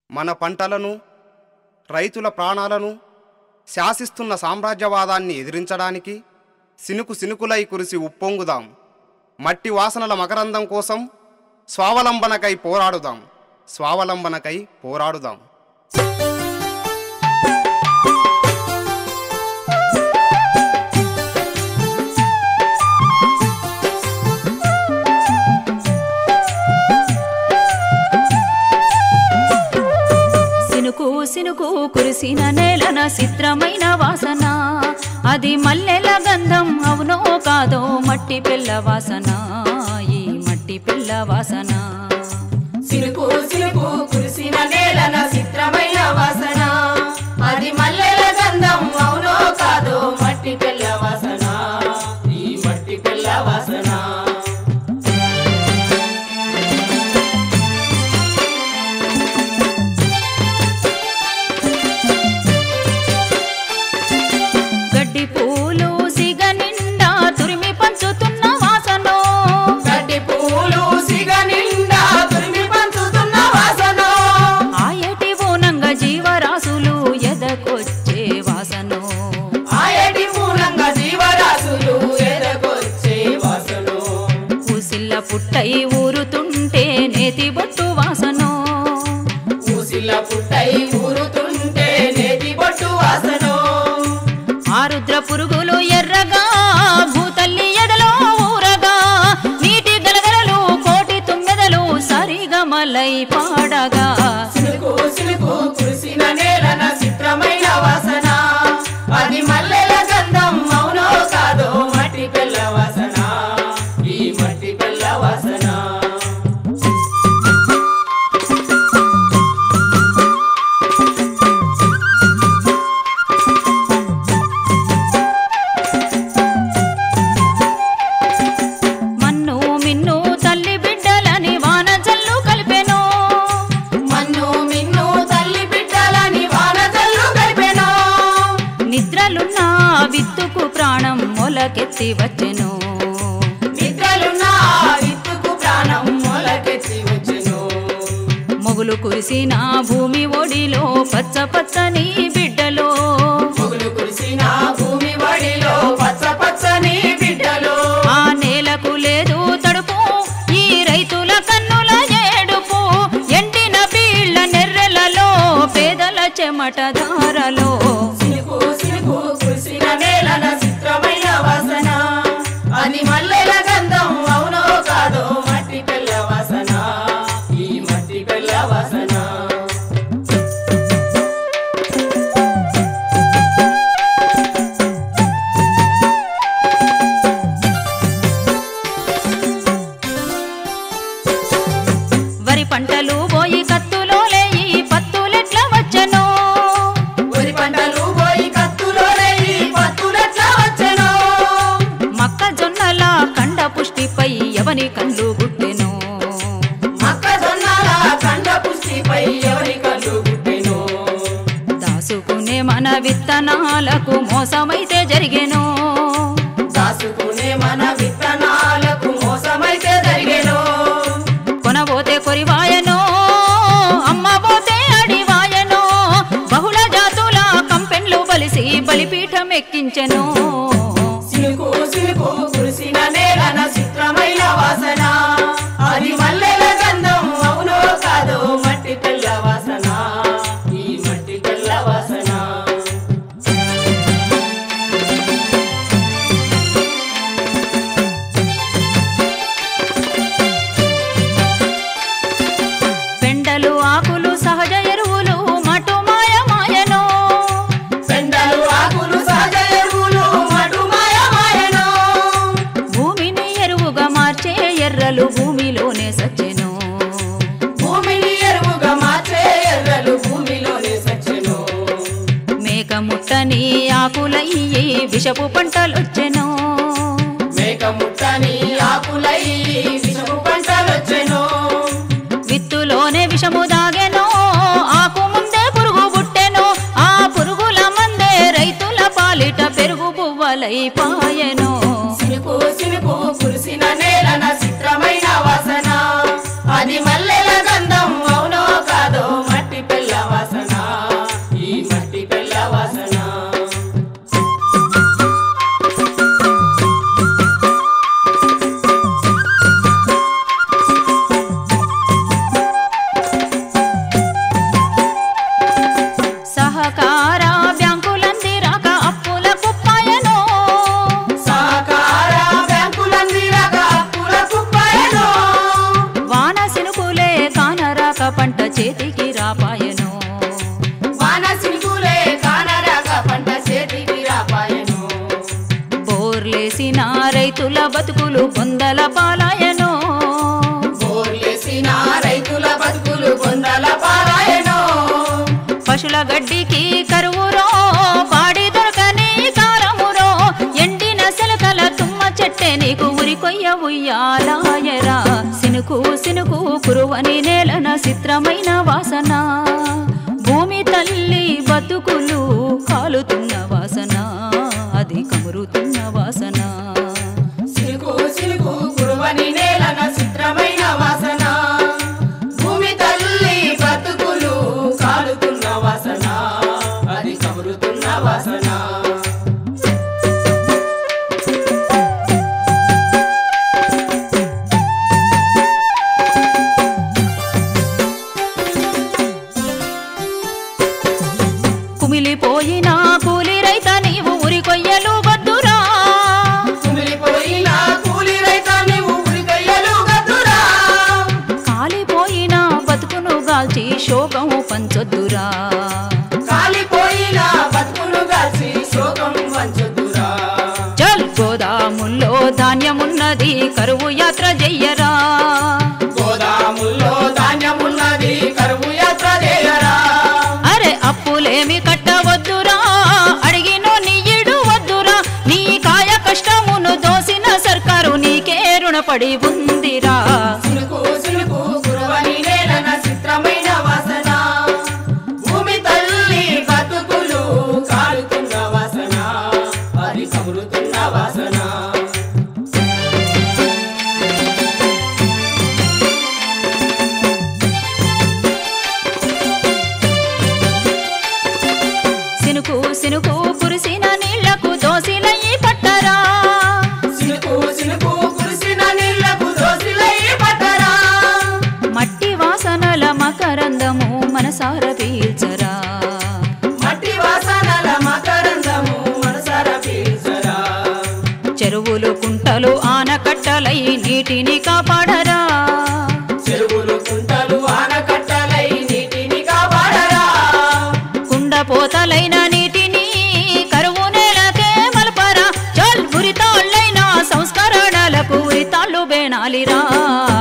మన పంటలను రైతుల ప్రాణాలను శాసిస్తున్న సామ్రాజ్యవాదాన్ని ఎదిరించడానికి సినుకు సినుకులై కురిసి ఉప్పొంగుదాం మట్టి వాసనల మకరందం కోసం స్వావలంబనకై పోరాడుదాం స్వావలంబనకై పోరాడుదాం సినుకు సినుకు కురిసిన నేలన చిత్రమైన వాసన అది మల్లెల గంధం అవునో కాదో మట్టి పిల్ల వాసన ఈ మట్టి పిల్ల వాసన సినుకు సినుకు కురిసిన నేలన చిత్రమైన వాసన అది మల్లెల గంధం అవునో కాదో మట్టి పిల్ల వాసన ఈ మట్టి పిల్ల వాసన గడ్డి పూలు సిగ నిండా తురిమి పంచుతున్న వాసనో గడ్డి పూలు సిగ నిండా తురిమి పంచుతున్న వాసన ఆయటి ఊనంగా జీవరాశులు ఎదకొచ్చే వాసనో ఆయటి మూలంగా జీవరాశులు ఎదగొచ్చే వాసన ఊసిల్ల పుట్టై ఊరుతుంటే నేతి బొట్టు వాసనో ఊసిల్ల పుట్టై ఊరుతుంటే నేతి బొట్టు వాసన ఆరుద్ర పురుగులు ఎర్రగా భూతల్లి ఎదలో ఊరగా నీటి గలగలలు కోటి తుమ్మెదలు సరిగమలై పాడగా సిలుకు సిలుకు కురిసిన నేలన చిత్రమైన వాసన అది మల్లెల గంధం అవునో కాదో మట్టి పిల్ల వాసన ఈ మట్టి పిల్ల వాసన మన్ను మిన్ను తల్లి బిడ్డలని వాన జల్లు కలిపెను మన్ను మిన్ను తల్లి బిడ్డలని వాన జల్లు గడిపెను నిద్రలున్న విత్తుకు ప్రాణం మొలకెత్తి వచ్చెను నిద్రలున్న ఆ విత్తుకు ప్రాణం మొలకెత్తి వచ్చెను మొగులు కురిసిన భూమి ఒడిలో పచ్చ పచ్చని బిడ్డలో మొగులు కురిసిన భూమి వడిలో పచ్చ పచ్చని బిడ్డలో ఆ నేలకు లేదు తడుపు ఈ రైతుల కన్నుల ఏడుపు ఎండిన బీళ్ల నెర్రెలలో పేదల చెమట ధారలో సిలుకు సిలుకు కురిసిన నేలన చిత్రమైన వాసన అది మల్లెల గంధం అవునో కాదో మట్టి పిల్ల వాసన ఈ మట్టి పిల్ల వాసన వరి పంటలు పోయి కత్తులో లేయి పత్తులెట్ల వచ్చెను వరి పంటలు పోయి కత్తులో రేయి పత్తులెట్లా వచ్చెను మొక్కజొన్నల కండ పుష్టిపై ఎవని కళ్ళు గుట్టెను మొక్కజొన్నల కండ పుష్టిపై ఎవరి కళ్ళు గుట్టెను దాసుకునే మన విత్తనాలకు మోసమైతే జరిగెను దాసుకునే మన విత్తనాలకు మోసమైతే జరిగెను కొనబోతే కొరివాయనో అమ్మబోతే అడివాయనో బహుళ జాతుల కంపెన్లు బలిసి బలిపీఠం ఎక్కించెను సిలుకు సిలుకు కురిసిన నేలన చిత్రమైన వాసన అది మల్లెల గంధం అవునో కాదో మట్టి తెల్ల వాసన ఈ మట్టి తెల్ల వాసన పెండలు ఆకులు సహజ ఎరువులు మటు మాయ మాయనో పెండలు ఆకులు సహజ ఎరువులు మటు మాయ మాయను భూమిని ఎరువుగా మార్చే ఎర్రలు భూమిలోనే సచ్చెను భూమిని ఎరువుగా మార్చే ఎర్రలు భూమిలోనే సచ్చెను మేక ముట్టని ఆకులయ్యి విషపు పంటలొచ్చెను మేక ముట్టని ఆకులై విషపు పంటలొచ్చెను విత్తులోనే విషము దాగెను ఆకు ముందే పురుగు పుట్టెను ఆ పురుగుల మందే రైతుల పాలిట పెరుగు పువ్వలై పాయెను సినుకు సినుకు కురిసిన నేలన చిత్రమైన వాసన అది మల్లెల గంధం అవునో కాదో మట్టి పిల్ల రాపాయను వాన సినుకులే కానరాక పంట చేతికి రాపాయను బోర్లేసిన రైతుల బతుకులు బొందల పాలాయను బోర్లేసిన రైతుల బతుకులు కొందల పారాయను పశుల గడ్డికి కరువురో పాడి దొరకని కారమురో ఎండిన సెలకల తుమ్మ చెట్టే నీకు ఉరి కొయ్య ఉయ్యాలాయరా సినుకు సినుకు కురువని నేలన చిత్రమైన వాసన భూమి తల్లి బతుకులు కాలుతున్న వాసన అది కమురుతున్న వాసన సినుకు సినుకు కురువని నేలన చిత్రమైన వాసన భూమి తల్లి బతుకులు కాలుతున్న వాసన అది కమురుతున్న వాసన కుమిలిపోయిన కూలి రైత నీవు ఉరి కొయ్యలు వద్దురా కుమిలిపోయిన కూలి రైత నీవు ఉరికయ్యలు గద్దురా కాలిపోయిన బతుకును గాల్చి శోకము పంచొద్దురా కాలిపోయిన బతుకును కాల్చి శోకం వంచొద్దురా చల్ గోదాముల్లో ధాన్యమున్నది కరువు యాత్ర చెయ్యరా గోదాముల్లో ధాన్యమున్నది కరువు యాత్ర చేయరా అరే అప్పులేమి కట్టవద్దురా అడిగినో నీ ఇడు వద్దురా నీ కాయ కష్టమును దోసిన సర్కారు నీకే రుణపడి ఉందిరా సినుకు సినుకు కురవని నేలన చిత్రమైన వాసన భూమి తల్లి బతుకులు కాలుతున్న వాసన అది కమురుతున్న వాసన సినుకు సినుకు కురిసిన నీళ్లకు దోసిలయ్యి పట్టరా సినుకు సినుకు కురిసిన నీళ్లకు దోసిలై పట్టరా మట్టి వాసనల మకరందము మనసార పీల్చరా మట్టి వాసనల మకరందము మనసార పీల్చరా చెరువులు కుంటలు ఆనకట్టలై నీటిని కాపాడరా చెరువులు కుంటలు ఆనకట్టలై నీటిని కాపాడరా కుండపోతలైన నీటిని కరువు నేలకే మలపరా చల్ ఉరితాళ్ళైన సంస్కరణలకు ఉరితాళ్ళు బేనాలిరా